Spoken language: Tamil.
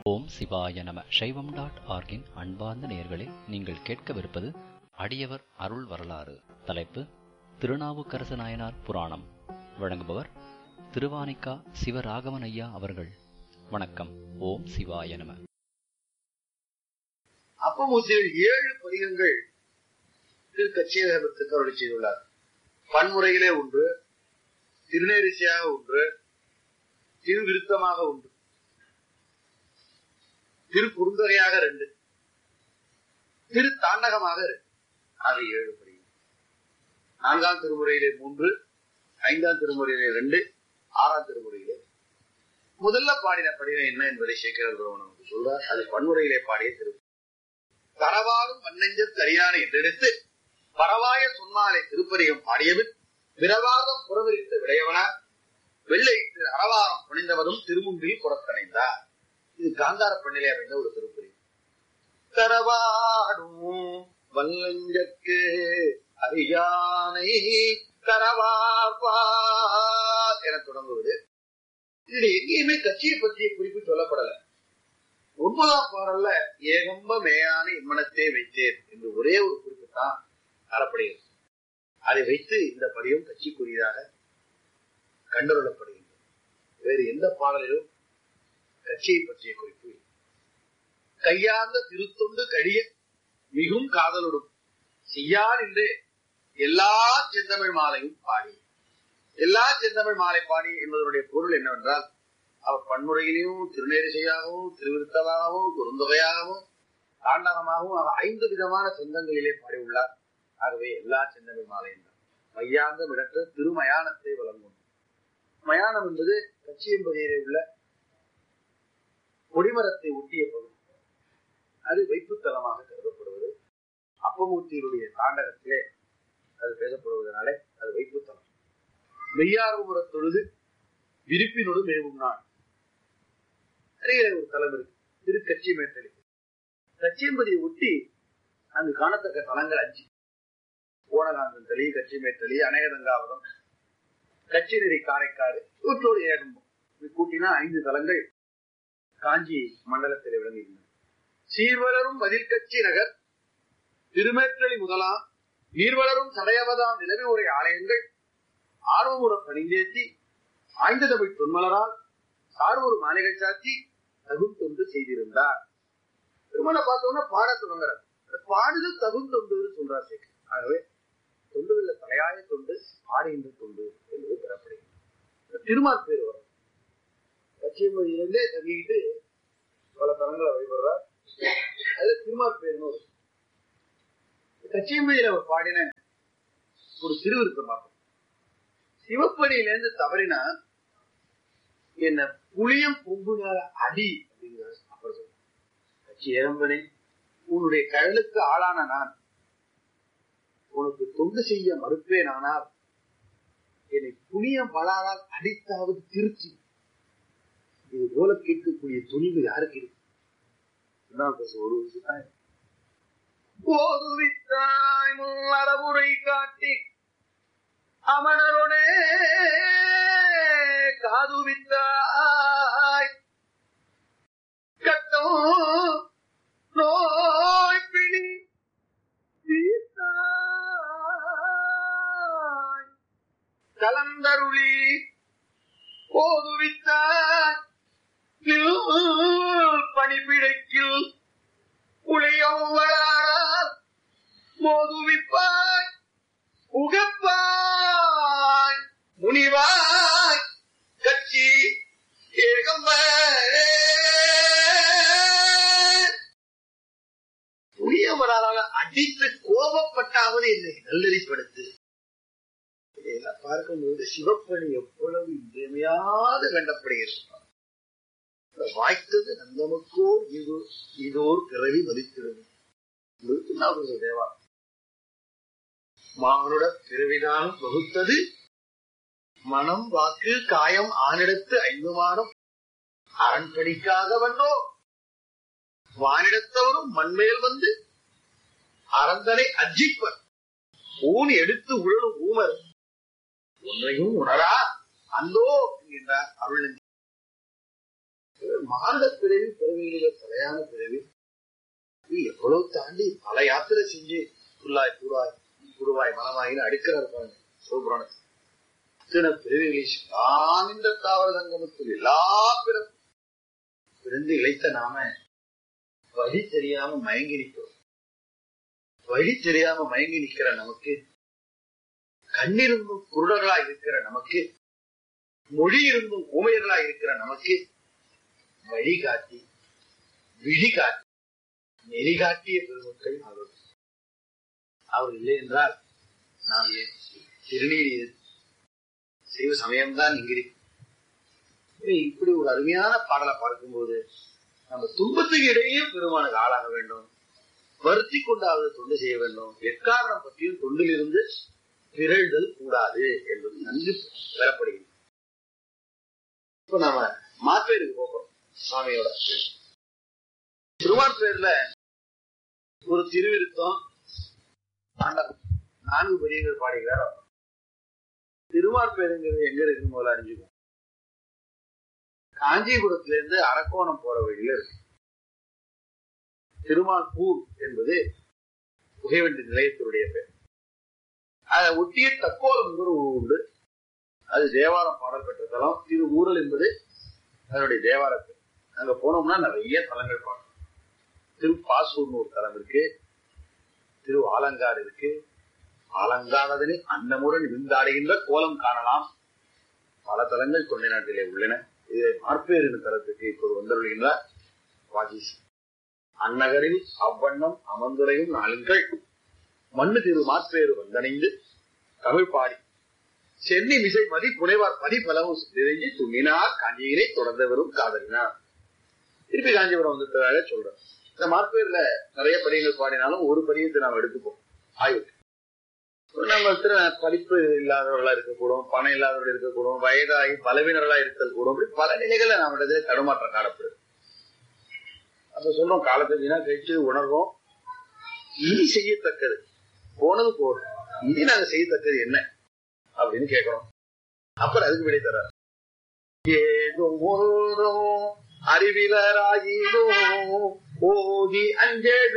ஓம் சிவாய நம சைவம் டாட் ஆர்கின் அன்பார்ந்த நேயர்களே நீங்கள் கேட்கவிருப்பது அடியவர் அருள் வரலாறு தலைப்பு திருநாவுக்கரசு நாயனார் புராணம் வழங்குபவர் திருவானிக்கா சிவராகவன் ஐயா அவர்கள் வணக்கம் ஓம் சிவாய நம அப்பமூசியில் ஏழு பதிகங்கள் திரு கச்சேகரத்துக்கு அருளி செய்துள்ளார் பன்முறையிலே ஒன்று திருநேரிசையாக ஒன்று திருவிருத்தமாக ஒன்று திரு குறுந்தொகையாக ரெண்டு திரு தாண்டகமாக ரெண்டு ஆக ஏழு பதிகம் நான்காம் திருமுறையிலே மூன்று ஐந்தாம் திருமுறையிலே ரெண்டு ஆறாம் திருமுறையிலே முதல்ல பாடின படிவம் என்ன என்பதை சேகர நமக்கு சொல்றார் அது பன்முறையிலே பாடிய திரு தரவாரும் மண்ணெஞ்சத் தரியான என்றெடுத்து பரவாய சொன்னாலே திருப்பதிகம் பாடியவன் விரவாதம் புறவிரித்த விளையவனார் வெள்ளையிட்டு அறவாரம் புனிந்தவரும் திருமுன்றில் புறக்கணைந்தார் இது காந்தார பண்ணிலே அமைந்த ஒரு திருப்பதி தரவாடும் வல்லஞ்சற்கு அறியானை தரவார்பார் என தொடங்குவது இதுல எங்கேயுமே கட்சியை பற்றிய குறிப்பு சொல்லப்படல ஒன்பதாம் பாடல்ல ஏகம்ப மேயான இம்மனத்தை வைத்தேன் என்று ஒரே ஒரு குறிப்பு தான் தரப்படுகிறது அதை வைத்து இந்த படியும் கட்சிக்குரியதாக கண்டறியப்படுகின்றது வேறு எந்த பாடலிலும் கட்சியை பற்றிய குறிப்பு இல்லை. கையார்ந்த திருத்தொண்டு கடிய மிகும் காதலுடும் செய்யான் என்றே எல்லா செந்தமிழ் மாலையும் பாடி எல்லா செந்தமிழ் மாலை பாடி என்பதனுடைய பொருள் என்னவென்றால் அவர் பன்முறையிலையும் திருநேரிசையாகவும் திருவிருத்தமாகவும் குறுந்தொகையாகவும் தாண்டகமாகவும் அவர் ஐந்து விதமான சொந்தங்களிலே பாடியுள்ளார் ஆகவே எல்லா செந்தமிழ் மாலையும் தான் மையாந்த விடற்ற திருமயானத்தை வழங்கும் மயானம் என்பது கச்சியம்பதியிலே உள்ள கொடிமரத்தை ஒட்டிய பகுதி அது வைப்புத்தலமாக கருதப்படுவது அப்பமூர்த்தியினுடைய தாண்டகத்திலே அது பேசப்படுவதனாலே அது வைப்புத்தலம் மெய்யார்புற தொழுது விருப்பினோடு மேவும் நாள் அருகிலே ஒரு தலம் இருக்கு திரு கட்சி மேட்டலி கச்சியம்பதியை ஒட்டி அங்கு காணத்தக்க தலங்கள் அஞ்சு ஓனகாந்தன் தளி கட்சி மேட்டலி அநேகதங்காவரம் கட்சி நெறி காரைக்காடு இவற்றோடு ஏகம்பம் இது கூட்டினா ஐந்து தலங்கள் காஞ்சி மண்டலத்தில் விளங்குகின்றன சீர்வளரும் மதில் கட்சி நகர் திருமேற்றலி முதலாம் நீர்வளரும் சடையவதாம் நிலவி உரை ஆலயங்கள் ஆர்வமுற பணிந்தேத்தி ஆய்ந்த தமிழ் தொன்மலரால் சார்வொரு மாளிகை சாட்சி தகுந்தொண்டு செய்திருந்தார் திருமண பார்த்தோம்னா பாட தொடங்குறார் பாடுதல் தகுந்தொண்டுன்னு சொல்றார் சேகர் ஆகவே தொண்டுகள்ல தலையாய தொண்டு பாடுகின்ற தொண்டு என்பது பெறப்படுகிறது திருமால் பேர் வரும் கட்சியமொழியிலிருந்தே தங்கிட்டு பல தலங்களை வழிபடுறார் அதுல திருமால் பேர்னு வரும் கட்சியமொழியில அவர் பாடின ஒரு திருவிருத்தம் பார்ப்போம் சிவப்படியிலேருந்து தவறினா என்ன புளியம் பொங்குனால அடி அப்படிங்கிற அப்புறம் சொல்ல கட்சி ஏரம்பனே உன்னுடைய கழலுக்கு ஆளான நான் உனக்கு தொண்டு செய்ய மறுப்பேன் ஆனால் என்னை புளியம் பலாரால் அடித்தாவது திருச்சி இது போல கேட்கக்கூடிய துணிவு யாருக்கு இருக்கு என்ன பேச ஒரு விஷயம் போதுவித்தாய் முன்னறவுரை காட்டி அமணருடே காதுவித்தாய் கட்டம் நோய் பிடி தீர்த்தாய். கலந்தருளி போதுவித்தாய் பணிபிடைக்கில் உளையவரால் மோதுவிப்பாய் உகப்பாய் முனிவாய் கட்சி ஏகம்ப புரியவரால் அடித்து கோபப்பட்டாவது என்னை நல்லறிப்படுத்து இதையெல்லாம் பார்க்கும்போது சிவப்பணி எவ்வளவு இன்றியமையாது கண்டப்படுகிறது வாய்த்தது நந்தமுக்கோ இது இதோர் பிறவி மதித்திடுது தேவா மானுட பிறவிதான் வகுத்தது மனம் வாக்கு காயம் ஆனிடத்து ஐந்துமானம் அரண்படிக்காக வந்தோ வானிடத்தவரும் மண்மேல் வந்து அரந்தனை அஜிப்பர் ஊன் எடுத்து உழலும் ஊமர் ஒன்றையும் உணரா அந்தோ என்கின்றார் அருள் மானுட பிறவி பிறவிகளில தலையான பிறவி இது எவ்வளவு தாண்டி பல யாத்திரை செஞ்சு புல்லாய் கூறாய் குருவாய் மனமாயின்னு அடுக்கிறார் பாருங்க சிவபுராணத்தில் இத்தனை பிறவிகளை ஆனந்த தாவர சங்கமத்தில் எல்லா பிறப்பு பிறந்து இழைத்த நாம வழி தெரியாம மயங்கி நிற்கிறோம் வழி தெரியாம மயங்கி நிக்கிற நமக்கு கண்ணிருந்தும் குருடர்களாய் இருக்கிற நமக்கு மொழி இருந்தும் ஊமையர்களாய் இருக்கிற நமக்கு வழி காட்டி விழி காட்டி நெறி காட்டிய பெருமக்கள் அவர்கள் அவர் இல்லை என்றால் நாம் ஏன் திருநீர் செய்வ சமயம்தான் இங்கிருக்கு இப்படி ஒரு அருமையான பாடலை பார்க்கும்போது நம்ம துன்பத்துக்கு இடையே பெருமானுக்கு ஆளாக வேண்டும் வருத்தி கொண்டாவது தொண்டு செய்ய வேண்டும் எக்காரணம் பற்றியும் தொண்டிலிருந்து பிறழ்தல் கூடாது என்பது நன்கு பெறப்படுகிறது இப்ப நாம மாப்பேருக்கு போகிறோம் சுவாமியோட திருவான்பேர்ல ஒரு திருவிருத்தம் ஆண்டவன் நான்கு பெரியவர் பாடுகிறார் திருவார்பேருங்கிறது எங்க இருக்குன்னு முதல்ல அறிஞ்சுக்கணும் காஞ்சிபுரத்துல இருந்து அரக்கோணம் போற வழியில இருக்கு திருமால்பூர் என்பது புகைவண்டி நிலையத்தினுடைய பேர் அதை ஒட்டிய தக்கோலம் ஒரு ஊர் உண்டு அது தேவாரம் பாடல் பெற்ற தலம் திரு ஊரல் என்பது அதனுடைய தேவார பேர் அங்க போனோம்னா நிறைய தலங்கள் பார்க்கணும் திரு பாசூர்னு ஒரு தலம் இருக்கு திரு ஆலங்காடு இருக்கு ஆலங்கானதனி அன்னமுடன் விந்தாடுகின்ற கோலம் காணலாம் பல தலங்கள் தொண்டை நாட்டிலே உள்ளன இதில் மார்பேர் என்ற தலத்துக்கு இப்போது வந்துள்ளார் வாகிஸ் அந்நகரில் அவ்வண்ணம் அமர்ந்துரையும் நாளுங்கள் மண்ணு திரு மார்பேறு வந்தணைந்து தமிழ் பாடி சென்னி மிசை மதி புனைவார் பதி பலவும் நிறைஞ்சி துண்ணினார் காஞ்சியிலே தொடர்ந்து வரும் காதலினார் திருப்பி காஞ்சிபுரம் வந்துட்டதாக சொல்றேன் இந்த மார்பேர்ல நிறைய படிகள் பாடினாலும் ஒரு படியத்தை நாம் எடுத்துப்போம் ஆய்வுக்கு நம்ம படிப்பு இல்லாதவர்களா இருக்கக்கூடும் பணம் இல்லாதவர்கள் இருக்கக்கூடும் வயதாகி பலவீனர்களா இருக்கல் கூடும் இப்படி பல நிலைகளை நாம் இடத்துல தடுமாற்றம் காணப்படுது அப்ப சொல்றோம் காலத்தை வீணா கழிச்சு உணர்வோம் இனி செய்யத்தக்கது போனது போதும் இனி நாங்க செய்யத்தக்கது என்ன அப்படின்னு கேட்கிறோம் அப்புறம் அதுக்கு விடை தர ஏதோ அறிவிலராகினோ ஓதி அஞ்சேடு